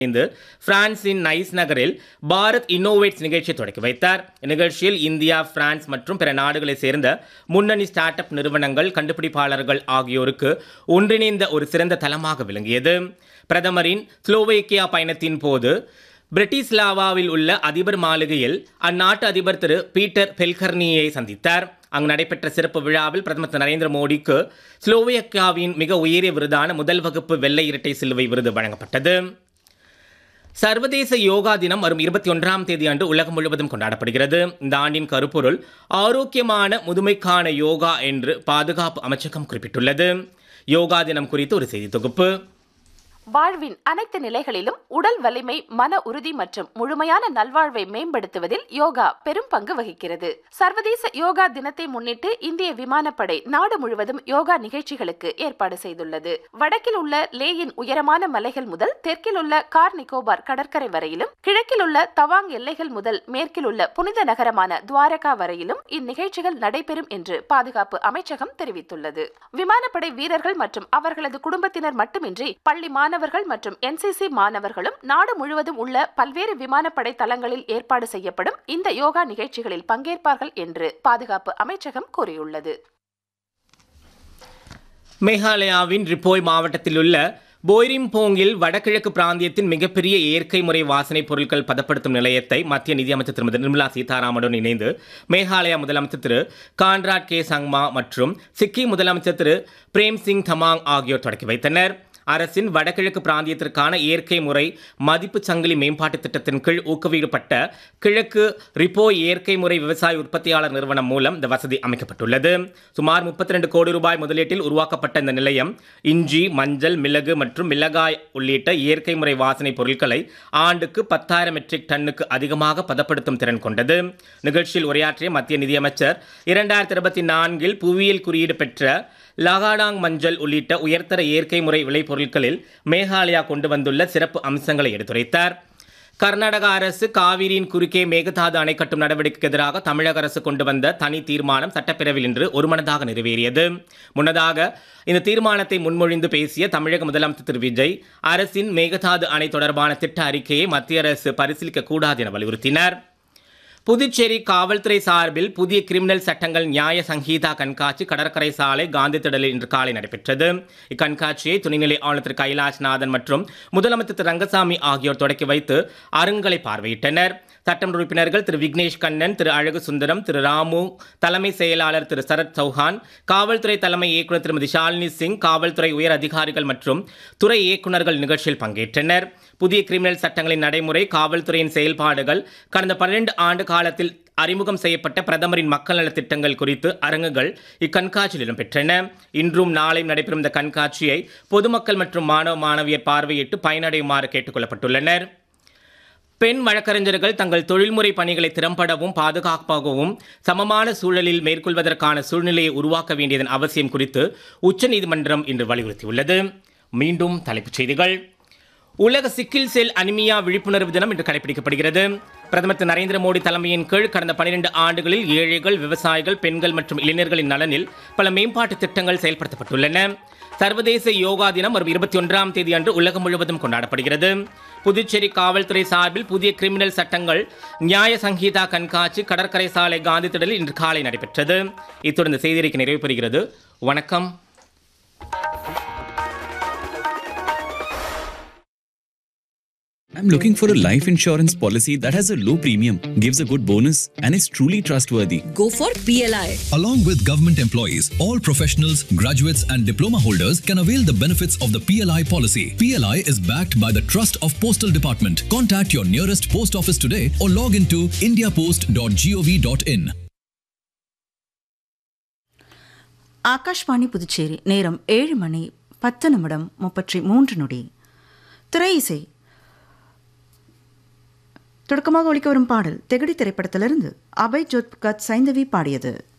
இருந்து பிரான்சின் நைஸ் நகரில் பாரத் இன்னோவேட்ஸ் நிகழ்ச்சியை தொடக்கி வைத்தார் இந்நிகழ்ச்சியில் இந்தியா பிரான்ஸ் மற்றும் பிற நாடுகளைச் சேர்ந்த முன்னணி ஸ்டார்ட் அப் நிறுவனங்கள் கண்டுபிடிப்பாளர்கள் ஆகியோருக்கு ஒன்றிணைந்த ஒரு சிறந்த தளமாக விளங்கியது பிரதமரின் ஸ்லோவேக்கியா பயணத்தின் போது பிரிட்டிஸ்லாவாவில் உள்ள அதிபர் மாளிகையில் அந்நாட்டு அதிபர் திரு பீட்டர் பெல்கர்னியை சந்தித்தார் அங்கு நடைபெற்ற சிறப்பு விழாவில் பிரதமர் திரு நரேந்திர மோடிக்கு ஸ்லோவேக்கியாவின் மிக உயரிய விருதான முதல் வகுப்பு வெள்ளை இரட்டை சிலுவை விருது வழங்கப்பட்டது சர்வதேச யோகா தினம் வரும் இருபத்தி ஒன்றாம் தேதி அன்று உலகம் முழுவதும் கொண்டாடப்படுகிறது இந்த ஆண்டின் கருப்பொருள் ஆரோக்கியமான முதுமைக்கான யோகா என்று பாதுகாப்பு அமைச்சகம் குறிப்பிட்டுள்ளது யோகா தினம் குறித்து ஒரு செய்தி தொகுப்பு வாழ்வின் அனைத்து நிலைகளிலும் உடல் வலிமை மன உறுதி மற்றும் முழுமையான நல்வாழ்வை மேம்படுத்துவதில் யோகா பெரும் பங்கு வகிக்கிறது சர்வதேச யோகா தினத்தை முன்னிட்டு இந்திய விமானப்படை நாடு முழுவதும் யோகா நிகழ்ச்சிகளுக்கு ஏற்பாடு செய்துள்ளது வடக்கில் உள்ள லேயின் உயரமான மலைகள் முதல் தெற்கில் உள்ள கார் நிக்கோபார் கடற்கரை வரையிலும் கிழக்கில் உள்ள தவாங் எல்லைகள் முதல் மேற்கில் உள்ள புனித நகரமான துவாரகா வரையிலும் இந்நிகழ்ச்சிகள் நடைபெறும் என்று பாதுகாப்பு அமைச்சகம் தெரிவித்துள்ளது விமானப்படை வீரர்கள் மற்றும் அவர்களது குடும்பத்தினர் மட்டுமின்றி பள்ளி மாணவர்கள் மற்றும் என்சிசி மாணவர்களும் நாடு முழுவதும் உள்ள பல்வேறு விமானப்படை தளங்களில் ஏற்பாடு செய்யப்படும் இந்த யோகா நிகழ்ச்சிகளில் பங்கேற்பார்கள் என்று பாதுகாப்பு அமைச்சகம் கூறியுள்ளது மேகாலயாவின் ரிப்போய் மாவட்டத்தில் உள்ள போய்ரிம்போங்கில் வடகிழக்கு பிராந்தியத்தின் மிகப்பெரிய இயற்கை முறை வாசனைப் பொருட்கள் பதப்படுத்தும் நிலையத்தை மத்திய நிதியமைச்சர் திருமதி நிர்மலா சீதாராமனுடன் இணைந்து மேகாலயா முதலமைச்சர் திரு கான்ராட் கே சங்மா மற்றும் சிக்கிம் முதலமைச்சர் திரு பிரேம் சிங் தமாங் ஆகியோர் தொடக்கி வைத்தனர் அரசின் வடகிழக்கு பிராந்தியத்திற்கான இயற்கை முறை மதிப்பு சங்கிலி மேம்பாட்டு திட்டத்தின் கீழ் ஊக்குவிக்கப்பட்ட கிழக்கு ரிப்போ இயற்கை முறை விவசாய உற்பத்தியாளர் நிறுவனம் மூலம் இந்த வசதி அமைக்கப்பட்டுள்ளது சுமார் 32 கோடி ரூபாய் முதலீட்டில் உருவாக்கப்பட்ட இந்த நிலையம் இஞ்சி மஞ்சள் மிளகு மற்றும் மிளகாய் உள்ளிட்ட இயற்கை முறை வாசனை பொருட்களை ஆண்டுக்கு பத்தாயிரம் மெட்ரிக் டன்னுக்கு அதிகமாக பதப்படுத்தும் திறன் கொண்டது நிகழ்ச்சியில் உரையாற்றிய மத்திய நிதியமைச்சர் இரண்டாயிரத்தி இருபத்தி நான்கில் புவியியல் குறியீடு பெற்ற லகாடாங் மஞ்சள் உள்ளிட்ட உயர்தர இயற்கை முறை விளைபொருட்களில் மேகாலயா கொண்டு வந்துள்ள சிறப்பு அம்சங்களை எடுத்துரைத்தார் கர்நாடக அரசு காவிரியின் குறுக்கே மேகதாது அணை கட்டும் நடவடிக்கைக்கு எதிராக தமிழக அரசு கொண்டு வந்த தனி தீர்மானம் சட்டப்பேரவையில் இன்று ஒருமனதாக நிறைவேறியது முன்னதாக இந்த தீர்மானத்தை முன்மொழிந்து பேசிய தமிழக முதலமைச்சர் திரு விஜய் அரசின் மேகதாது அணை தொடர்பான திட்ட அறிக்கையை மத்திய அரசு பரிசீலிக்க கூடாது என வலியுறுத்தினார் புதுச்சேரி காவல்துறை சார்பில் புதிய கிரிமினல் சட்டங்கள் நியாய சங்கீதா கண்காட்சி கடற்கரை சாலை காந்தி திடலில் இன்று காலை நடைபெற்றது இக்கண்காட்சியை துணைநிலை ஆளுநர் திரு கைலாஷ்நாதன் மற்றும் முதலமைச்சர் திரு ரங்கசாமி ஆகியோர் தொடக்கி வைத்து அருங்களை பார்வையிட்டனர் சட்டமன்ற உறுப்பினர்கள் திரு விக்னேஷ் கண்ணன் திரு அழகு சுந்தரம் திரு ராமு தலைமை செயலாளர் திரு சரத் சௌஹான் காவல்துறை தலைமை இயக்குநர் திருமதி ஷாலினி சிங் காவல்துறை உயர் அதிகாரிகள் மற்றும் துறை இயக்குநர்கள் நிகழ்ச்சியில் பங்கேற்றனர் புதிய கிரிமினல் சட்டங்களின் நடைமுறை காவல்துறையின் செயல்பாடுகள் கடந்த பன்னிரண்டு ஆண்டு காலத்தில் அறிமுகம் செய்யப்பட்ட பிரதமரின் மக்கள் நலத் திட்டங்கள் குறித்து அரங்குகள் இக்கண்காட்சியில் இடம்பெற்றன இன்றும் நாளையும் நடைபெறும் இந்த கண்காட்சியை பொதுமக்கள் மற்றும் மாணவ மாணவியர் பார்வையிட்டு பயனடையுமாறு கேட்டுக்கொள்ளப்பட்டுள்ளனர் பெண் வழக்கறிஞர்கள் தங்கள் தொழில்முறை பணிகளை திறம்படவும் பாதுகாப்பாகவும் சமமான சூழலில் மேற்கொள்வதற்கான சூழ்நிலையை உருவாக்க வேண்டியதன் அவசியம் குறித்து உச்சநீதிமன்றம் இன்று வலியுறுத்தியுள்ளது மீண்டும் தலைப்புச் செய்திகள் உலக சிக்கில் செல் அனிமியா விழிப்புணர்வு தினம் இன்று கடைபிடிக்கப்படுகிறது பிரதமர் திரு நரேந்திர மோடி தலைமையின் கீழ் கடந்த 12 ஆண்டுகளில் ஏழைகள் விவசாயிகள் பெண்கள் மற்றும் இளைஞர்களின் நலனில் பல மேம்பாட்டு திட்டங்கள் செயல்படுத்தப்பட்டுள்ளன சர்வதேச யோகா தினம் வரும் இருபத்தி ஒன்றாம் தேதி அன்று உலகம் முழுவதும் கொண்டாடப்படுகிறது புதுச்சேரி காவல்துறை சார்பில் புதிய கிரிமினல் சட்டங்கள் நியாய சங்கீதா கண்காட்சி கடற்கரை சாலை காந்தி திடலில் இன்று காலை நடைபெற்றது இத்துடன் இந்த செய்தியறிக்கை நிறைவு பெறுகிறது வணக்கம் I'm looking for a life insurance policy that has a low premium, gives a good bonus, and is truly trustworthy. Go for PLI. Along with government employees, all professionals, graduates, and diploma holders can avail the benefits of the PLI policy. PLI is backed by the Trust of Postal Department. Contact your nearest post office today or log into indiapost.gov.in. Akashvani Puducherry நேரம் ஏழு மணி பத்து நிமிடம் முப்பத்தி மூன்று நொடி திரை இசை தொடக்கமாக ஒழிக்க வரும் பாடல் தெகடி திரைப்படத்திலிருந்து அபய் ஜோத்கத் சைந்தவி பாடியது